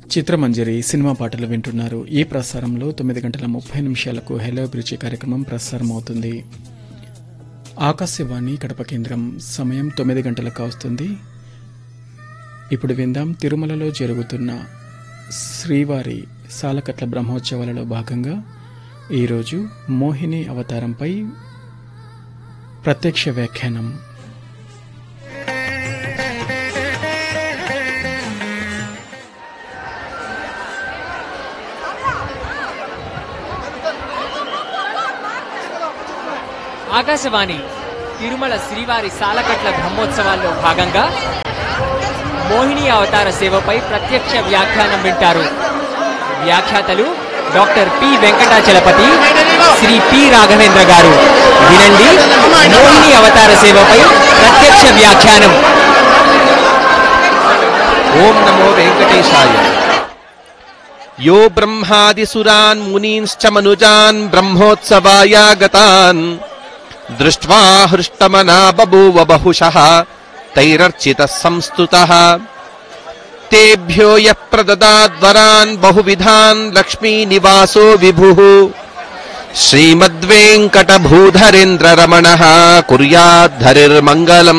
చిత్రమంజరి cinema పాటలు వింటున్నారు ఈ ప్రసారంలో తొమ్మిది గంటల ముప్పై నిమిషాలకు హెలో అభిరుచి కార్యక్రమం ప్రసారం అవుతుంది ఆకాశవాణి కడప కేంద్రం సమయం తొమ్మిది గంటలకు వస్తుంది ఇప్పుడు విందాం తిరుమలలో జరుగుతున్న శ్రీవారి సాలకట్ల బ్రహ్మోత్సవాలలో భాగంగా ఈరోజు మోహిని అవతారంపై ప్రత్యక్ష వ్యాఖ్యానం ఆకాశవాణి తిరుమల శ్రీవారి సాలకట్ల బ్రహ్మోత్సవాల్లో భాగంగా మోహిని అవతార సేవపై ప్రత్యక్ష వ్యాఖ్యానం వింటారు వ్యాఖ్యాతలు doctor P Venkatachalapathi Shri P Raghavendra garu వినండి మోహిని అవతార సేవపై ప్రత్యక్ష వ్యాఖ్యానం ఓం నమో వెంకటేశాయ యో బ్రహ్మాదిసురాన్ మునీంశ్చ మనుజాన్ బ్రహ్మోత్సవాయ గతాన్ దృష్ట్వా హృష్టమనా బభూవ బహుశః తైరర్చిత సంస్తుతః తేభ్యో యః ప్రదదాద్వరాన్ బహువిధాన్ లక్ష్మీ నివాసో విభుః శ్రీమద్వేంకటభూధరేంద్ర రమణ కుర్యాద్ధరిర్మంగళం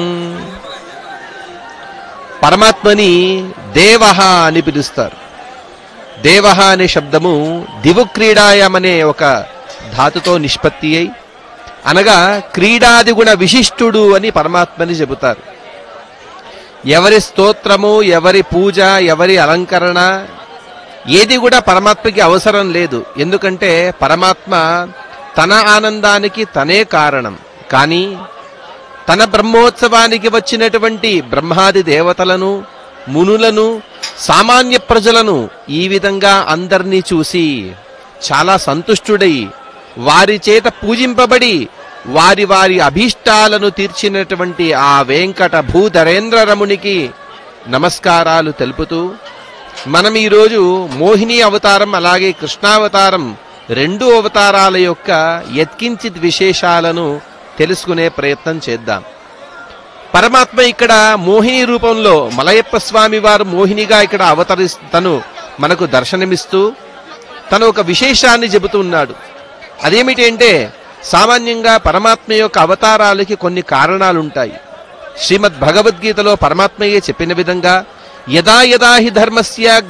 పరమాత్మని దేవహ అని పిలుస్తారు దేవహ అనే శబ్దము దివు క్రీడాయం అనే ఒక ధాతుతో నిష్పత్తి అయి అనగా క్రీడాది గుణ విశిష్టుడు అని పరమాత్మని చెబుతారు ఎవరి స్తోత్రము ఎవరి పూజ ఎవరి అలంకరణ ఏది కూడా పరమాత్మకి అవసరం లేదు ఎందుకంటే పరమాత్మ తన ఆనందానికి తనే కారణం కానీ తన బ్రహ్మోత్సవానికి వచ్చినటువంటి బ్రహ్మాది దేవతలను మునులను సామాన్య ప్రజలను ఈ విధంగా అందరినీ చూసి చాలా సంతుష్టుడై వారి చేత పూజింపబడి వారి వారి అభీష్టాలను తీర్చినటువంటి ఆ వెంకట భూధరేంద్ర రమునికి నమస్కారాలు తెలుపుతూ మనం ఈరోజు మోహిని అవతారం అలాగే కృష్ణావతారం రెండు అవతారాల యొక్క యత్కించిత్ విశేషాలను తెలుసుకునే ప్రయత్నం చేద్దాం పరమాత్మ ఇక్కడ మోహిని రూపంలో మలయప్ప స్వామి వారు మోహినిగా ఇక్కడ అవతరిస్తను మనకు దర్శనమిస్తూ తను ఒక విశేషాన్ని చెబుతూ ఉన్నాడు అదేమిటంటే సామాన్యంగా పరమాత్మ యొక్క అవతారాలకి కొన్ని కారణాలుంటాయి శ్రీమద్ భగవద్గీతలో పరమాత్మయే చెప్పిన విధంగా యదా యదా హి ధర్మస్య